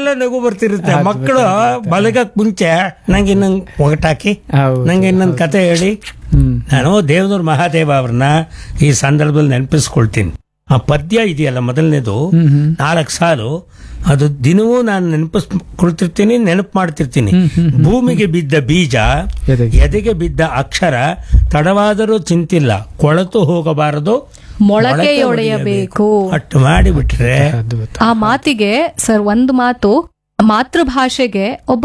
ಈಗಲೂ ನಗು ಬರ್ತಿರುತ್ತೆ ಹೌದು, ಮಕ್ಕಳು ಮಲಗಕ್ ಮುಂಚೆ ನಂಗೆ ಇನ್ನೊಂದು ಒಗಟಾಕಿ ಹೌದು, ನಂಗೆ ಇನ್ನೊಂದು ಕತೆ ಹೇಳಿ ಹ್ಮ್ ನಾನು ದೇವನೂರು ಮಹಾದೇವ ಅವ್ರನ್ನ ಈ ಸಂದರ್ಭದಲ್ಲಿ ನೆನಪಿಸ್ಕೊಳ್ತೀನಿ ಆ ಪದ್ಯ ಇದೆಯಲ್ಲ ಮೊದಲನೇದು ಹ್ಮ್ ಹ್ಮ್ ನಾಲ್ಕು ಸಾಲು ಅದು ದಿನವೂ ನಾನು ನೆನಪಿಸ್ಕೊಳ್ತಿರ್ತೀನಿ ನೆನಪು ಮಾಡ್ತಿರ್ತೀನಿ ಹ್ಮ್, ಹ್ಮ್, ಹ್ಮ್. ಭೂಮಿಗೆ ಬಿದ್ದ ಬೀಜ ಎದೆಗೆ. ಎದೆಗೆ ಬಿದ್ದ ಅಕ್ಷರ ತಡವಾದರೂ ಚಿಂತಿಲ್ಲ ಕೊಳತು ಹೋಗಬಾರದು ಮೊಳಕೆಯೊಡೆಯಬೇಕು ಅಟ್ಟು ಮಾಡಿಬಿಟ್ರೆ ಅದ್ಭುತ ಆ ಮಾತಿಗೆ ಸರ್ ಒಂದು ಮಾತು ಮಾತೃಭಾಷೆಗೆ ಒಬ್ಬ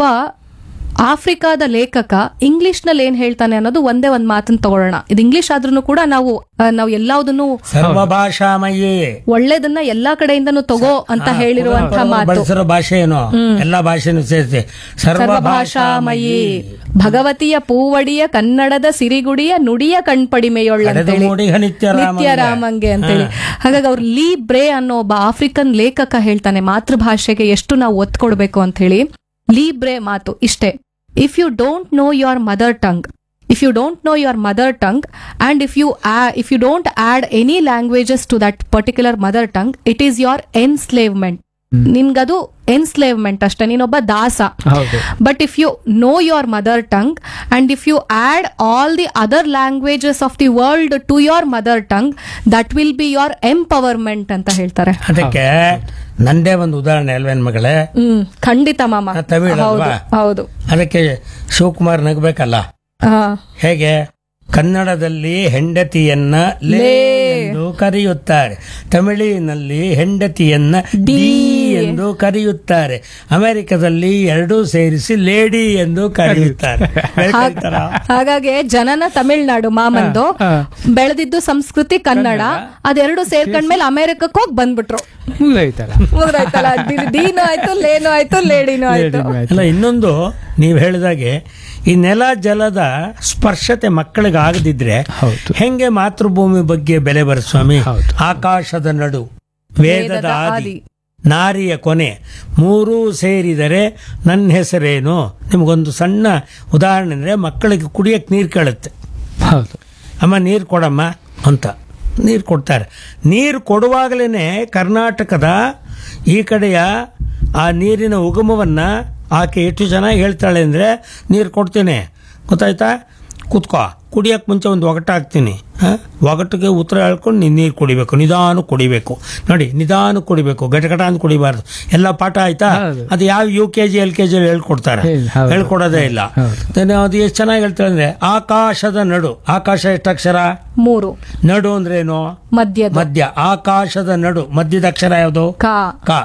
ಆಫ್ರಿಕಾದ ಲೇಖಕ ಇಂಗ್ಲಿಷ್ ನಲ್ಲಿ ಏನ್ ಹೇಳ್ತಾನೆ ಅನ್ನೋದು ಒಂದೇ ಒಂದ್ ಮಾತನ್ನ ತಗೊಳ್ಳೋಣ ಇದು ಇಂಗ್ಲಿಷ್ ಆದ್ರೂ ಕೂಡ ನಾವು ಆ, ನಾವು ಎಲ್ಲಾವುದನ್ನು ಸರ್ವಭಾಷಾಮಯೇ ಒಳ್ಳೇದನ್ನ ಎಲ್ಲಾ ಕಡೆಯಿಂದನೂ ತಗೋ ಅಂತ ಹೇಳಿರುವಂತ ಮಾತು ಬಳಸಿರೋ ಭಾಷೆ ಏನು ಎಲ್ಲಾ ಭಾಷೆನೂ ಸೇರಿಸಿ ಸರ್ವಭಾಷಾಮಯಿ ಭಗವತಿಯ ಪೂವಡಿಯ ಕನ್ನಡದ ಸಿರಿಗುಡಿಯ ನುಡಿಯ ಕಣ್ಪಡಿಮೆಯೊಳ್ಳಂತೇಳಿ ನೋಡಿ ನಿತ್ಯ ನಿತ್ಯ ರಾಮಂಗೆ ಅಂತೇಳಿ ಹಾಗಾಗಿ ಅವ್ರು ಲೀ ಬ್ರೇ ಅನ್ನೋ ಒಬ್ಬ ಆಫ್ರಿಕನ್ ಲೇಖಕ ಹೇಳ್ತಾನೆ ಮಾತೃಭಾಷೆಗೆ ಎಷ್ಟು ನಾವು ಒತ್ತು ಕೊಡ್ಬೇಕು ಅಂತ ಹೇಳಿ ಲೀ ಬ್ರೇ ಮಾತು ಇಷ್ಟೇ if you don't know your mother tongue if you don't know your mother tongue and if you if you don't add any languages to that particular mother tongue it is your enslavement ನಿನ್ಗದು enslavement ಅಷ್ಟೇ ನೀನೊಬ್ಬ ದಾಸ ಹೌದು but if you know your mother tongue and if you add all the other languages of the world to your mother tongue that will be your empowerment ಅಂತ ಹೇಳ್ತಾರೆ ಅದಕ್ಕೆ ನಂದೇ ಒಂದು ಉದಾಹರಣೆ ಅಲ್ವೇನ್ ಮಗಳೇ ಹ್ಮ್ ಖಂಡಿತ ಮಾಮ ಆ, ತಮಿಳ್ ಹೌದು ಅಲ್ವಾ? ಹೌದು ಅದಕ್ಕೆ ಶಿವಕುಮಾರ್ ನಗಬೇಕಲ್ಲ ಆ, ಹೇಗೆ ಕನ್ನಡದಲ್ಲಿ ಹೆಂಡತಿಯನ್ನ ಲೇ ಎಂದು ಕರೆಯುತ್ತಾರೆ ತಮಿಳಿನಲ್ಲಿ ಹೆಂಡತಿಯನ್ನ ಡಿ ಎಂದು ಕರೆಯುತ್ತಾರೆ ಅಮೆರಿಕದಲ್ಲಿ ಎರಡೂ ಸೇರಿಸಿ ಲೇಡಿ ಎಂದು ಕರೆಯುತ್ತಾರೆ ಬೇರೆ ಕರೀತಾರಾ? ಹಾಗಾಗಿ ಜನನ ತಮಿಳ್ನಾಡು ಮಾಮಂದು ಹಾ. ಬೆಳೆದಿದ್ದು ಸಂಸ್ಕೃತಿ ಕನ್ನಡ ಅದೆರಡು ಸೇರ್ಕೊಂಡ್ಮೇಲೆ ಅಮೆರಿಕಕ್ಕೆ ಹೋಗಿ ಬಂದ್ಬಿಟ್ರು ಮುಗ್ದೋಯ್ತಲ್ಲ ಮುಗ್ದಾಯ್ತಲ್ಲ ಡಿ- ಡಿನೂ ಆಯ್ತು ಲೇನು ಆಯ್ತು ಲೇಡಿನೂ ಆಯ್ತು ಅಲ್ಲ ಇನ್ನೊಂದು ನೀವು ಹೇಳಿದಾಗೆ ಈ ನೆಲ ಜಲದ ಸ್ಪರ್ಶತೆ ಮಕ್ಕಳಿಗೆ ಆಗದಿದ್ರೆ ಹೌದು. ಹೆಂಗೆ ಮಾತೃಭೂಮಿ ಬಗ್ಗೆ ಬೆಲೆ ಬರ ಸ್ವಾಮಿ ಹೌದು. ಆಕಾಶದ ನಡು ವೇದದ ವೇದದ ಆದಿ ಆದಿ. ನಾರಿಯ ಕೊನೆ ಮೂರೂ ಸೇರಿದರೆ ನನ್ನ ಹೆಸರೇನು ನಿಮಗೊಂದು ಸಣ್ಣ ಉದಾಹರಣೆ ಅಂದ್ರೆ ಮಕ್ಕಳಿಗೆ ಕುಡಿಯಕ್ಕೆ ನೀರು ಕೇಳುತ್ತೆ ಹೌದು ಅಮ್ಮ ನೀರು ಕೊಡಮ್ಮ ಅಂತ ನೀರು ಕೊಡ್ತಾರೆ ನೀರು ಕೊಡುವಾಗಲೇ ಕರ್ನಾಟಕದ ಈ ಕಡೆಯ ಆ ನೀರಿನ ಉಗಮವನ್ನ ಆಕೆ ಎಷ್ಟು ಚೆನ್ನಾಗಿ ಹೇಳ್ತಾಳೆ ಅಂದರೆ ನೀರು ಕೊಡ್ತೀನಿ ಗೊತ್ತಾಯ್ತಾ ಕೂತ್ಕೋ ಕುಡಿಯೋಕೆ ಮುಂಚೆ ಒಂದು ಒಗಟ ಹಾಕ್ತೀನಿ ಆ? ಒಗಟಿಗೆ ಉತ್ತರ ಹೇಳ್ಕೊಂಡು ನೀನು ನೀರು ಕುಡಿಬೇಕು ನಿಧಾನ ಕುಡಿಬೇಕು ನೋಡಿ ನಿಧಾನ ಕುಡಿಬೇಕು ಗಟಗಟ ಅಂತ ಕುಡಿಬಾರ್ದು ಎಲ್ಲ ಪಾಠ ಆಯ್ತಾ ಹೌದು. ಅದು ಯಾವ U K G L K G ಹೇಳ್ಕೊಡ್ತಾರೆ ಹೇಳಿ, ಹೌದು. ಹೇಳ್ಕೊಡೋದೇ ಇಲ್ಲ ಹೌದು. then ಅದು ಎಷ್ಟು ಚೆನ್ನಾಗಿ ಹೇಳ್ತಾರೆ ಅಂದ್ರೆ ಆಕಾಶದ ನಡು ಆಕಾಶ ಎಷ್ಟು ಅಕ್ಷರ ಮೂರು ನಡು ಅಂದ್ರೇನು ಮಧ್ಯದ ಮಧ್ಯ ಆಕಾಶದ ನಡು ಮಧ್ಯದ ಅಕ್ಷರ ಯಾವುದು ಕಾ ಕ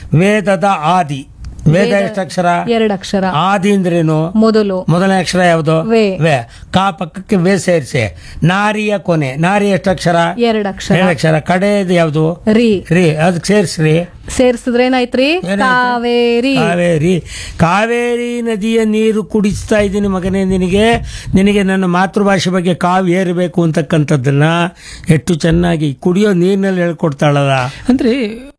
ವೇದದ ಆದಿ ವೇದ ಎಷ್ಟು ಅಕ್ಷರ ಎರಡು ಅಕ್ಷರ ಆದಿ ಅಂದ್ರೇನು ಮೊದಲು ಮೊದಲನೇ ಅಕ್ಷರ ಯಾವುದು ವೇ. ವೇ ಕಾ ಪಕ್ಕಕ್ಕೆ ವೇ ಸೇರಿಸಿ ನಾರಿಯ ಕೊನೆ ನಾರಿ ಎಷ್ಟು ಅಕ್ಷರ ಎರಡು ಅಕ್ಷರ ಎರಡು ಅಕ್ಷರ ಕಡೆಯದು ಯಾವುದು ರೀ ರೀ ಅದಕ್ಕೆ ಸೇರಿಸ್ರಿ ಸೇರ್ಸಿದ್ರೆ ಏನಾಯ್ತ್ರಿ ಏನಾಯ್ತು? ಕಾವೇರಿ ಕಾವೇರಿ ಕಾವೇರಿ ನದಿಯ ನೀರು ಕುಡಿಸ್ತಾ ಇದ್ದೀನಿ ಮಗನೇ ನಿನಗೆ ನಿನಗೆ ನನ್ನ ಮಾತೃಭಾಷೆ ಬಗ್ಗೆ ಕಾವು ಏರಬೇಕು ಅಂತಕ್ಕಂಥದ್ದನ್ನ ಎಷ್ಟು ಚೆನ್ನಾಗಿ ಕುಡಿಯೋ ನೀರಿನಲ್ಲಿ ಹೇಳ್ಕೊಡ್ತಾಳಲ್ಲ ಅಂದ್ರೆ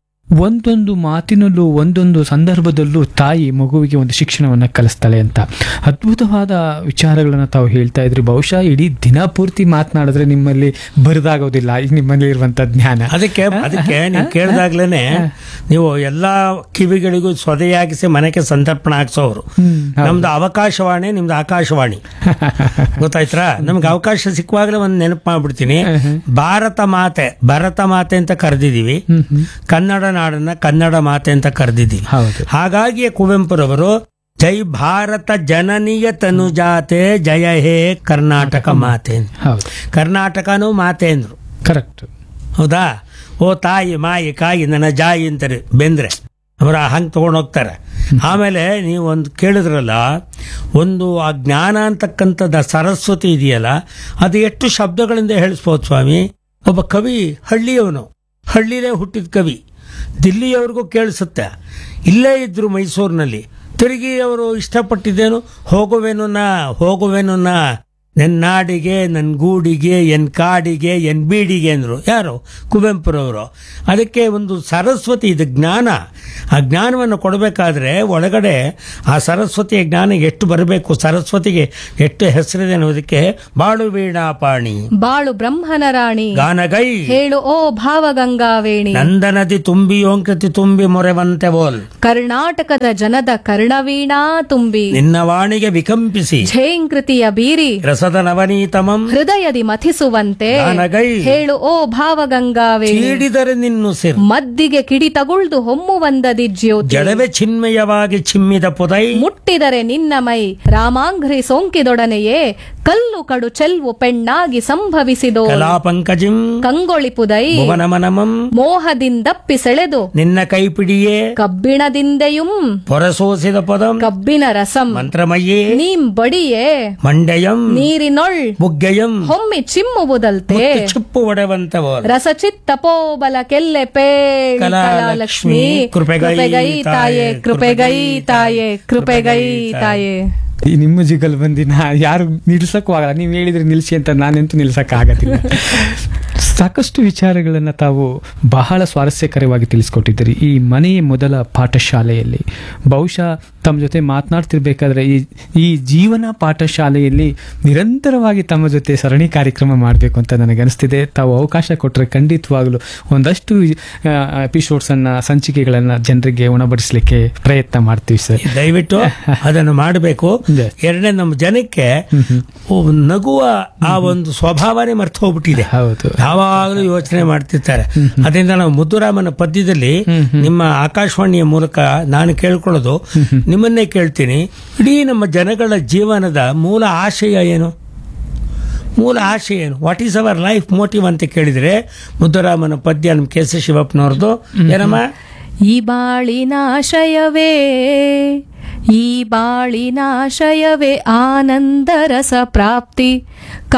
ಒಂದೊಂದು ಮಾತಿನಲ್ಲೂ ಒಂದೊಂದು ಸಂದರ್ಭದಲ್ಲೂ ತಾಯಿ ಮಗುವಿಗೆ ಒಂದು ಶಿಕ್ಷಣವನ್ನ ಕಲಿಸ್ತಾಳೆ ಅಂತ ಅದ್ಭುತವಾದ ವಿಚಾರಗಳನ್ನ ತಾವು ಹೇಳ್ತಾ ಇದ್ರಿ ಬಹುಶಃ ಇಡೀ ದಿನ ಪೂರ್ತಿ ಮಾತನಾಡಿದ್ರೆ ನಿಮ್ಮಲ್ಲಿ ಬರಿದಾಗೋದಿಲ್ಲ ಈಗ ನಿಮ್ಮಲ್ಲಿ ಇರುವಂತ ಜ್ಞಾನ ಅದಕ್ಕೆ ಅದಕ್ಕೆ ನೀವು ಕೇಳಿದಾಗ್ಲೇನೆ ನೀವು ಎಲ್ಲಾ ಕಿವಿಗಳಿಗೂ ಸ್ವದೆಯಾಗಿಸಿ ಮನೆಗೆ ಸಂತರ್ಪಣೆ ಹಾಕ್ಸೋರು ಹ್ಮ್, ಹೌದು. ನಮ್ದು ಅವಕಾಶವಾಣಿ ನಿಮ್ದು ಆಕಾಶವಾಣಿ ಗೊತ್ತಾಯ್ತಾ ನಮ್ಗೆ ಅವಕಾಶ ಸಿಕ್ಕುವಾಗಲೇ ಒಂದು ನೆನಪು ಮಾಡ್ಬಿಡ್ತೀನಿ ಭಾರತ ಮಾತೆ ಭರತ ಮಾತೆ ಅಂತ ಕರೆದಿದೀವಿ ಹ್ಮ್ ಹ್ಮ್ ಕನ್ನಡ ನಾಡನ್ನ ಕನ್ನಡ ಮಾತೆ ಅಂತ ಕರೆದಿದ್ದೀವಿ ಹೌದು ಹಾಗಾಗಿಯೇ ಕುವೆಂಪುರವರು ಜೈ ಭಾರತ ಜನನೀಯ ತನುಜಾತೆ ಜಯ ಹೇ ಕರ್ನಾಟಕ ಮಾತೆ ಅಂದ್ರು. ಹೌದು ಕರ್ನಾಟಕನೂ ಮಾತೆ ಅಂದ್ರು ಕರೆಕ್ಟ್ ಹೌದಾ ಓ ತಾಯಿ ಮಾಯಿ ಕಾಯಿ ನನ್ನ ಜಾಯಿ ಅಂತಾರೆ ಬೆಂದ್ರೆ ಅವರ ಹಂಗೆ ತಗೊಂಡು ಹೋಗ್ತಾರೆ ಆಮೇಲೆ ನೀವು ಒಂದು ಕೇಳಿದ್ರಲ್ಲ ಒಂದು ಆ ಜ್ಞಾನ ಅಂತಕ್ಕಂಥದ್ದು ಆ ಸರಸ್ವತಿ ಇದೆಯಲ್ಲ ಅದು ಎಷ್ಟು ಶಬ್ದಗಳಿಂದ ಹೇಳಿಸ್ಬೋದು ಸ್ವಾಮಿ ಒಬ್ಬ ಕವಿ ಹಳ್ಳಿಯವನು ಹಳ್ಳಿಲೇ ಹುಟ್ಟಿದ ಕವಿ ದಿಲ್ಲಿಯವ್ರಿಗೂ ಕೇಳಿಸುತ್ತೆ ಇಲ್ಲೇ ಇದ್ರು ಮೈಸೂರಿನಲ್ಲಿ ತಿರುಗಿ ಅವರು ಇಷ್ಟಪಟ್ಟಿದ್ದೇನು ಹೋಗುವೆನು ನಾ ಹೋಗುವೆನು ನಾ ನನ್ನ ನಾಡಿಗೆ ನನ್ನ ಗೂಡಿಗೆ ಎನ್ ಕಾಡಿಗೆ ಎನ್ ಬೀಡಿಗೆ ಅಂದರು ಯಾರು ಕುವೆಂಪುರವರು ಅದಕ್ಕೆ ಒಂದು ಸರಸ್ವತಿ ಇದು ಜ್ಞಾನ ಆ ಜ್ಞಾನವನ್ನು ಕೊಡಬೇಕಾದ್ರೆ ಒಳಗಡೆ ಆ ಸರಸ್ವತಿಯ ಜ್ಞಾನ ಎಷ್ಟು ಬರಬೇಕು ಸರಸ್ವತಿಗೆ ಎಷ್ಟು ಹೆಸರಿದೆ ಅನ್ನೋದಕ್ಕೆ ಬಾಳು ವೀಣಾಪಾಣಿ ಬಾಳು ಬ್ರಹ್ಮನ ರಾಣಿ ಗಾನಗೈ ಹೇಳು ಓ ಭಾವಗಂಗಾವೇಣಿ ನಂದನದಿ ತುಂಬಿ ಓಂಕೃತಿ ತುಂಬಿ ಮೊರೆವಂತೆ ಬೋಲ್ ಕರ್ನಾಟಕದ ಜನದ ಕರ್ಣವೀಣಾ ತುಂಬಿ ನಿನ್ನ ವಾಣಿಗೆ ವಿಕಂಪಿಸಿ ಝೇಂಕೃತಿಯ ಬೀರಿ ರಸದ ನವನೀತಮಂ ಹೃದಯದಿ ಮಥಿಸುವಂತೆ ಗಾನಗೈ ಹೇಳು ಓ ಭಾವಗಂಗಾವೇಣಿ ಚೀಡಿದರೆ ನಿನ್ನು ಸಿರ್ ಮದ್ದಿಗೆ ಕಿಡಿ ತಗುಳ್ದು ಹೊಮ್ಮುವಂದದಿ ಜ್ಯೋತಿ ಜಡವೆ ಚಿನ್ಮಯವಾಗಿ ಚಿಮ್ಮಿದ ಪುದೈ ಮುಟ್ಟಿದರೆ ನಿನ್ನ ಮೈ ರಾಮಾಂಘ್ರಿ ಸೋಂಕಿದೊಡನೆಯೇ ಕಲ್ಲು ಕಡು ಚೆಲ್ವು ಪೆಣ್ಣಾಗಿ ಸಂಭವಿಸಿದೋ ಕಲಾಪಂಕಜಿಂ ಕಂಗೊಳಿಪುದೈ ಭುವನಮನಮಂ ಮೋಹದಿಂದಪ್ಪಿ ಸೆಳೆದು ನಿನ್ನ ಕೈಪಿಡಿಯೇ ಕಬ್ಬಿಣದಿಂದೆಯುಂ ಪೊರಸೋಸಿದ ಪದಂ ಕಬ್ಬಿನ ರಸಂ ಮಂತ್ರಮಯ್ಯೇ ನೀಂ ಬಡಿಯೇ ಮಂಡಯಂ ನೀರಿನೊಳ್ ಬುಗ್ಗೆಯಂ ಹೊಮ್ಮಿ ಚಿಮ್ಮುವುದಲ್ತೆ ಚಿಪ್ಪು ಒಡೆವಂತ ಬೋಲ್ ರಸಚಿತ್ತ ಪೋಬಲ ಕೆಲ್ಲೆ ಪೇ ಕಲಾಲಕ್ಷ್ಮಿ, ಕೃಪೆಗೈ ತಾಯೆ ಕೃಪೆಗೈ ತಾಯೆ ಕೃಪೆಗೈ ತಾಯೆ ಈ ನಿಮ್ಮ ಜಿಗಲ್ ಬಂದಿ ನಾ ಯಾರು ನಿಲ್ಸಕ್ಕೂ ಆಗಲ್ಲ ನೀವು ಹೇಳಿದ್ರೆ ನಿಲ್ಸಿ ಅಂತ ನಾನೆಂತೂ ನಿಲ್ಸಕ್ ಆಗತ್ತಿಲ್ಲ ಸಾಕಷ್ಟು ವಿಚಾರಗಳನ್ನು ತಾವು ಬಹಳ ಸ್ವಾರಸ್ಯಕರವಾಗಿ ತಿಳಿಸ್ಕೊಟ್ಟಿದ್ದೀರಿ ಈ ಮನೆಯ ಮೊದಲ ಪಾಠಶಾಲೆಯಲ್ಲಿ ಬಹುಶಃ ತಮ್ಮ ಜೊತೆ ಮಾತನಾಡ್ತಿರ್ಬೇಕಾದ್ರೆ ಈ ಈ ಜೀವನ ಪಾಠಶಾಲೆಯಲ್ಲಿ ನಿರಂತರವಾಗಿ ತಮ್ಮ ಜೊತೆ ಸರಣಿ ಕಾರ್ಯಕ್ರಮ ಮಾಡಬೇಕು ಅಂತ ನನಗೆ ಅನಿಸ್ತಿದೆ ತಾವು ಅವಕಾಶ ಕೊಟ್ಟರೆ ಖಂಡಿತವಾಗಲೂ ಒಂದಷ್ಟು ಎಪಿಸೋಡ್ಸ್ ಅನ್ನ ಸಂಚಿಕೆಗಳನ್ನ ಜನರಿಗೆ ಉಣಬಡಿಸಲಿಕ್ಕೆ ಪ್ರಯತ್ನ ಮಾಡ್ತೀವಿ ಸರ್ ದಯವಿಟ್ಟು ಅದನ್ನು ಮಾಡಬೇಕು Yes. ಎರಡನೇ ನಮ್ಮ ಜನಕ್ಕೆ ಒಬ್ಬ ನಗುವ ಆ ಒಂದು ಸ್ವಭಾವನೇ ಮರ್ತು ಹೋಗ್ಬಿಟ್ಟಿದೆ ಹೌದು ಯಾವಾಗಲೂ ಯೋಚನೆ ಮಾಡ್ತಿರ್ತಾರೆ ಅದರಿಂದ ನಾವು ಮುದ್ದುರಾಮನ ಪದ್ಯದಲ್ಲಿ ನಿಮ್ಮ ಆಕಾಶವಾಣಿಯ ಮೂಲಕ ನಾನು ಕೇಳ್ಕೊಳ್ಳೋದು ನಿಮ್ಮನ್ನೇ ಕೇಳ್ತೀನಿ ಇಡೀ ನಮ್ಮ ಜನಗಳ ಜೀವನದ ಮೂಲ ಆಶಯ ಏನು ಮೂಲ ಆಶಯ ಏನು what is our life motive ಅಂತ ಕೇಳಿದ್ರೆ ಮುದ್ದುರಾಮನ ಪದ್ಯ ನಮ್ಮ ಕೆ ಸಿ ಶಿವಪ್ಪನವ್ರದ್ದು ಏನಮ್ಮ ಈ ಬಾಳಿನಾಶಯವೇ ಈ ಬಾಳಿನಾಶಯವೇ ಆನಂದ ರಸ ಪ್ರಾಪ್ತಿ